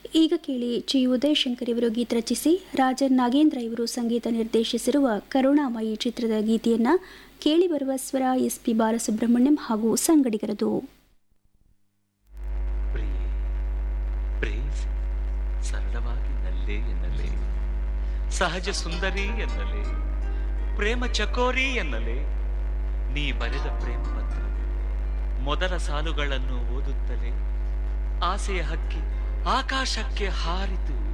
ಈಗ ಕೇಳಿ ಜಿ ಉದಯಶಂಕರ್ ಇವರು ಗೀತ ರಚಿಸಿ ರಾಜನ್ ನಾಗೇಂದ್ರ ಇವರು ಸಂಗೀತ ನಿರ್ದೇಶಿಸಿರುವ ಕರುಣಾಮಯಿ ಚಿತ್ರದ ಗೀತೆಯನ್ನ ಕೇಳಿಬರುವ ಸ್ವರ ಎಸ್ ಪಿ ಬಾಲಸುಬ್ರಹ್ಮಣ್ಯಂ ಹಾಗೂ ಸಂಗಡಿಗರದು ಪ್ರಿಯೆ ಪ್ರೇಯಸಿ ಸರಳವಾಗಿ ನಲ್ಲೇ ಎನ್ನಲೇ ಸಹಜ ಸುಂದರಿ ಎನ್ನಲೇ ಪ್ರೇಮ ಚಕೋರಿ ಎನ್ನಲೇ ನೀ ಬರೆದ ಪ್ರೇಮ ಪತ್ರ ಮೊದಲ ಸಾಲುಗಳನ್ನು ಓದುತ್ತಲೇ ಆಸೆಯ ಹಕ್ಕಿ ಆಕಾಶಕ್ಕೆ ಹಾರಿತು